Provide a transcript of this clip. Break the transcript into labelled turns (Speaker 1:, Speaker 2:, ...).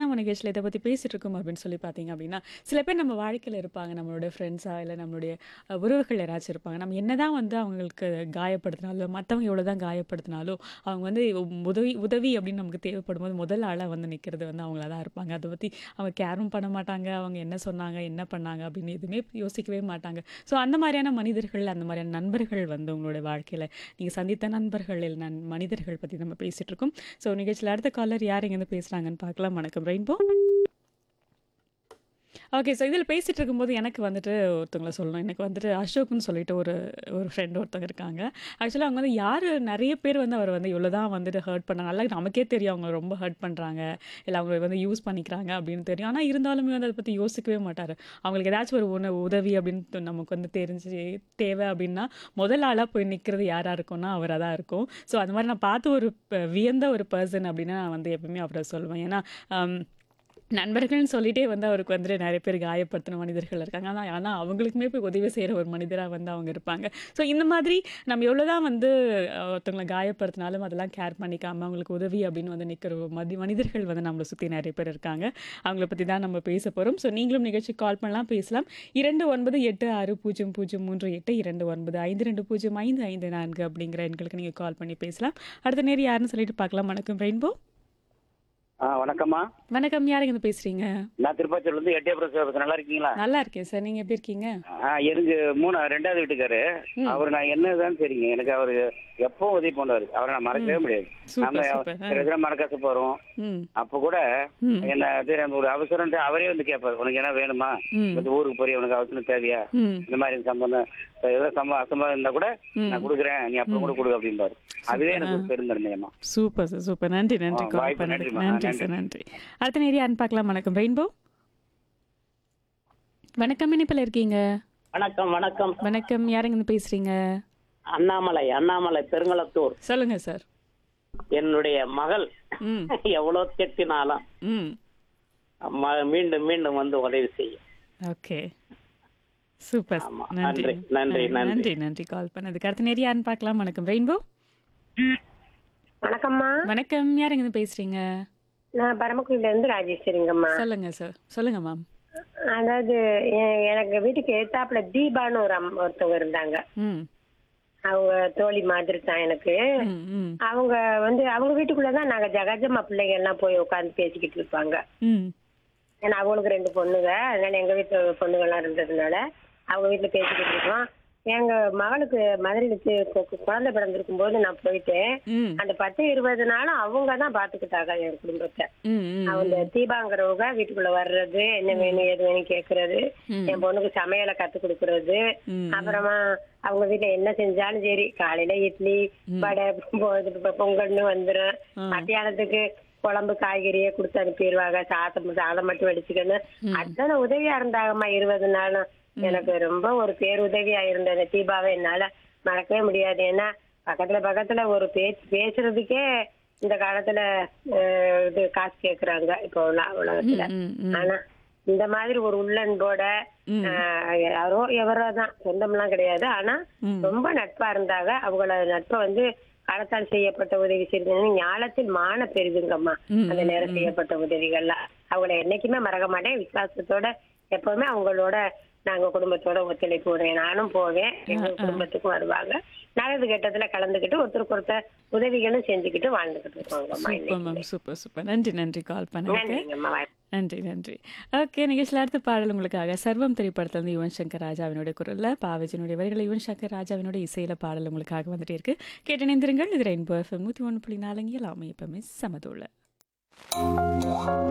Speaker 1: நம்ம நிகழ்ச்சியில் இதை பற்றி பேசிட்டு இருக்கோம் அப்படின்னு சொல்லி பார்த்தீங்க அப்படின்னா சில பேர் நம்ம வாழ்க்கையில் இருப்பாங்க நம்மளோட ஃப்ரெண்ட்ஸா இல்லை நம்மளுடைய அஹ், உறவுகள் யாராச்சும் இருப்பாங்க நம்ம என்னதான் வந்து அவங்களுக்கு காயப்படுத்தினாலும் மற்றவங்க எவ்வளோ தான் காயப்படுத்தினாலும் அவங்க வந்து உதவி உதவி அப்படின்னு நமக்கு தேவைப்படும் போது முதல் ஆளாக வந்து நிற்கிறது வந்து அவங்களா தான் இருப்பாங்க அதை பற்றி அவங்க கேரும் பண்ண மாட்டாங்க அவங்க என்ன சொன்னாங்க என்ன பண்ணாங்க அப்படின்னு எதுவுமே யோசிக்கவே மாட்டாங்க ஸோ அந்த மாதிரியான மனிதர்கள் அந்த மாதிரியான நண்பர்கள் வந்து உங்களோட வாழ்க்கையில் நீங்கள் சந்தித்த நண்பர்கள் இல்லை நன் மனிதர்கள் பற்றி நம்ம பேசிகிட்டு இருக்கோம் ஸோ நிகழ்ச்சியில் அடுத்த காலர் யார் இங்கேருந்து பேசுகிறாங்கன்னு பார்க்கலாம் வணக்கம் ரெயின்போ ஓகே ஸோ இதில் பேசிகிட்டு இருக்கும்போது எனக்கு வந்துட்டு ஒருத்தவங்களை சொல்லணும் எனக்கு வந்துட்டு அசோக்னு சொல்லிட்டு ஒரு ஒரு ஃப்ரெண்ட் ஒருத்தவங்க இருக்காங்க ஆக்சுவலாக அவங்க வந்து யார் நிறைய பேர் வந்து அவர் வந்து இவ்வளோ தான் வந்துட்டு ஹர்ட் பண்ணாங்க நல்லா நமக்கே தெரியும் அவங்க ரொம்ப ஹர்ட் பண்ணுறாங்க இல்லை அவங்க வந்து யூஸ் பண்ணிக்கிறாங்க அப்படின்னு தெரியும் ஆனால் இருந்தாலுமே வந்து அதை பற்றி யோசிக்கவே மாட்டார் அவங்களுக்கு ஏதாச்சும் ஒரு உண உதவி அப்படின்னு நமக்கு வந்து தெரிஞ்சு தேவை அப்படின்னா முதல் ஆளாக போய் நிற்கிறது யாராக இருக்கும்னா அவராக தான் இருக்கும் ஸோ அந்த மாதிரி நான் பார்த்து ஒரு ப- வியந்த ஒரு பர்சன் அப்படின்னா நான் வந்து எப்பவுமே அவரை சொல்லுவேன் ஏன்னா ஆம், நண்பர்கள்னு சொல்லிட்டே வந்து அவருக்கு வந்துட்டு நிறைய பேர் காயப்படுத்தின மனிதர்கள் இருக்காங்க ஆனால் ஆனால் அவங்களுக்குமே போய் உதவி செய்கிற ஒரு மனிதராக வந்து அவங்க இருப்பாங்க ஸோ இந்த மாதிரி நம்ம எவ்வளோதான் வந்து அஹ், ஒருத்தவங்களை காயப்படுத்தினாலும் அதெல்லாம் கேர் பண்ணிக்காமல் அவங்களுக்கு உதவி அப்படின்னு வந்து நிற்கிற மதி மனிதர்கள் வந்து நம்மளை சுற்றி நிறைய பேர் இருக்காங்க அவங்கள பற்றி தான் நம்ம பேச போகிறோம் ஸோ நீங்களும் நிகழ்ச்சி கால் பண்ணலாம் பேசலாம் இரண்டு ஒன்பது எட்டு ஆறு பூஜ்ஜியம் பூஜ்ஜியம் மூன்று எட்டு இரண்டு ஒன்பது ஐந்து ரெண்டு பூஜ்ஜியம் ஐந்து ஐந்து நான்கு அப்படிங்கிற எண்களுக்கு நீங்கள் கால் பண்ணி பேசலாம் அடுத்த நேரம் யாருன்னு சொல்லிட்டு பார்க்கலாம் வணக்கம் ரெயின்போ
Speaker 2: ஆ வணக்கம்மா
Speaker 1: வணக்கம் யாருங்க இருந்து பேசுகிறீங்க
Speaker 2: நான் திருப்பாச்சூர்ல இருந்து எட்டயபுரம் சேவகத்து நல்லா இருக்கீங்களா
Speaker 1: நல்லா இருக்கேன் சார் நீங்க எப்படி இருக்கீங்க
Speaker 2: ஆ எனக்கு மூணு ரெண்டாவது வீட்டுக்காரு அவர் நான் என்னதான் சரிங்க எனக்கு அவரு எப்பவும் உதவி பண்ணுவாரு அவரை நான் மறக்கவே முடியாது
Speaker 1: சூப்பர்,
Speaker 2: நம்ம
Speaker 1: சூப்பர். ஆ.
Speaker 2: சில இதெல்லாம் மறக்காசு போறோம்
Speaker 1: ம்
Speaker 2: அப்ப கூட
Speaker 1: ம்.
Speaker 2: என்ன இது நம்ம ஒரு அவசரம் அவரே வந்து கேட்பாரு உனக்கு என்ன வேணுமா
Speaker 1: ம்.
Speaker 2: இந்த ஊருக்கு போறிய உனக்கு அவசரம் தேவையா
Speaker 1: ம்
Speaker 2: இந்த மாதிரி சம்பந்தம் ஏதாவது சம்பவம் அசம்பவம் இருந்தா கூட
Speaker 1: ம்.
Speaker 2: நான் கொடுக்குறேன் நீ அப்புறம் கூட கொடு அப்படிம்பாரு அதுவே எனக்கு ஒரு பெருந்தன்மையம்மா
Speaker 1: சூப்பர் சார் சூப்பர் நன்றி நன்றி
Speaker 2: ஆ,
Speaker 1: கால்
Speaker 2: வாய்ப்பு
Speaker 1: பண்ணதுக்கு
Speaker 2: நன்றிம்மா,
Speaker 1: நன்றி சார் நன்றி அடுத்த நேரம் யாருன்னு பார்க்கலாம் வணக்கம் ரெயின்போ வணக்கம் இனிப்பில் இருக்கீங்க
Speaker 3: வணக்கம் வணக்கம்
Speaker 1: வணக்கம் யாருங்க இருந்து பேசுறீங்க
Speaker 3: அண்ணாமலை அண்ணாமலை பெருங்களத்தூர்
Speaker 1: சொல்லுங்க சார்
Speaker 3: என்னுடைய மகள்
Speaker 1: ம்
Speaker 3: எவ்வளவு திட்டினாலும்
Speaker 1: ம்
Speaker 3: ம- மீண்டும் மீண்டும் வந்து உதவி செய்யும்
Speaker 1: ஓகே சூப்பர்
Speaker 3: ஆமா.
Speaker 1: நன்றி
Speaker 3: நன்றி, நன்றி,
Speaker 1: நன்றி
Speaker 3: நன்றி.
Speaker 1: நன்றி நன்றி கால் பண்ணதுக்கு அடுத்த நேரம் யாருன்னு பார்க்கலாம் வணக்கம் ரெயின்போ
Speaker 4: வணக்கம்மா
Speaker 1: வணக்கம் யாருங்க இருந்து பேசுறீங்க
Speaker 4: நான் பரமக்குடியில இருந்து ராஜேஸ்வரிங்கம்மா
Speaker 1: சொல்லுங்க சார் சொல்லுங்க மேம்
Speaker 4: அதாவது எ- எனக்கு வீட்டுக்கு எத்தாப்புல தீபான்னு ஒரு அம்மா ஒருத்தவங்க இருந்தாங்க
Speaker 1: ம்
Speaker 4: அவங்க தோழி மாதிரி தான் எனக்கு
Speaker 1: ம் ம்
Speaker 4: அவங்க வந்து அவங்க வீட்டுக்குள்ளதான் நாங்க ஜகஜமா பிள்ளைங்க எல்லாம் போய் உட்காந்து பேசிக்கிட்டு இருப்பாங்க
Speaker 1: ம்
Speaker 4: ஏன்னா அவங்களுக்கு ரெண்டு பொண்ணுங்க அதனால எங்க வீட்டுல பொண்ணுங்க எல்லாம் இருந்ததுனால அவங்க வீட்டுல பேசிக்கிட்டு இருக்கோம் எங்க மகளுக்கு மதுரையில கு- கு- குழந்தை பிறந்திருக்கும் போது நான் போயிட்டேன்
Speaker 1: ம்
Speaker 4: அந்த பத்து இருபது நாளும் அவங்க தான் பாத்துக்கிட்டாங்க என் குடும்பத்தை
Speaker 1: ம் ம்
Speaker 4: அவங்க தீபாங்கிறவங்க வீட்டுக்குள்ள வர்றது என்ன வேணும் ஏது வேணும் கேக்குறது
Speaker 1: ம்.
Speaker 4: என் பொண்ணுக்கு சமையலை கத்து கொடுக்கறது
Speaker 1: ம்.
Speaker 4: அப்புறமா அவங்க வீட்டுல என்ன செஞ்சாலும் சரி காலையில இட்லி வடை பொ- இது பொ- பொங்கல்னு வந்துரும் மத்தியானத்துக்கு குழம்பு காய்கறியே கொடுத்து அனுப்பிடுவாங்க சாதம் சாதம் மட்டும் வடிச்சுக்கணும் அத்தனை உதவியா இருந்தாங்கம்மா இருபது நாளும் எனக்கு ரொம்ப ஒரு பேருதவியா இருந்தது தீபாவை என்னால மறக்கவே முடியாது ஏன்னா பக்கத்துல பக்கத்துல ஒரு பேச்சு பேசுறதுக்கே இந்த காலத்துல அஹ், இது காசு கேக்குறாங்க இப்போ உள்ள உலகத்துல
Speaker 1: ம், ம்.
Speaker 4: ஆனா இந்த மாதிரி ஒரு உள்ளன்போட அஹ், யாரோ எவரோ தான் சொந்தம்லாம் கிடையாது ஆனா ரொம்ப நட்பா இருந்தாங்க அவங்கள நட்பை வந்து காலத்தால் செய்யப்பட்ட உதவி செய்யறது ஞாலத்தில் மான பெரிதுங்கம்மா அந்த நேரம் செய்யப்பட்ட உதவிகள்லாம் அவங்கள என்னைக்குமே மறக்க மாட்டேன் விசுவாசத்தோட எப்பவுமே அவங்களோட நாங்க குடும்பத்தோட ஒத்துழைப்பு விடுவேன் நானும் போவேன் எங்க குடும்பத்துக்கும் வருவாங்க நல்லது கெட்டதுல கலந்துக்கிட்டு ஒருத்தருக்கு ஒருத்தர் உதவிகளும் செஞ்சுக்கிட்டு வாழ்ந்துகிட்டு இருக்கோங்கம்மா
Speaker 1: சூப்பர் மேம் சூப்பர் சூப்பர் நன்றி நன்றி கால் பண்ணதுக்கு
Speaker 4: நன்றிங்கம்மா
Speaker 1: நன்றி நன்றி ஓகே நிகழ்ச்சியில் அடுத்த பாடல் உங்களுக்காக சர்வம் திரைப்படத்திலிருந்து யுவன் சங்கர் ராஜாவினுடைய குரலில் பாவஜினுடைய வரிகளை யுவன் சங்கர் ராஜாவினுடைய இசையில பாடல் உங்களுக்காக வந்துட்டே இருக்கு கேட்டு இணைந்திருங்கள் இது ரெயின்போ எஃப்எம் நூற்றி ஒன்று புள்ளி நாலு எல்லாமே எப்பவுமே சமதுள்ள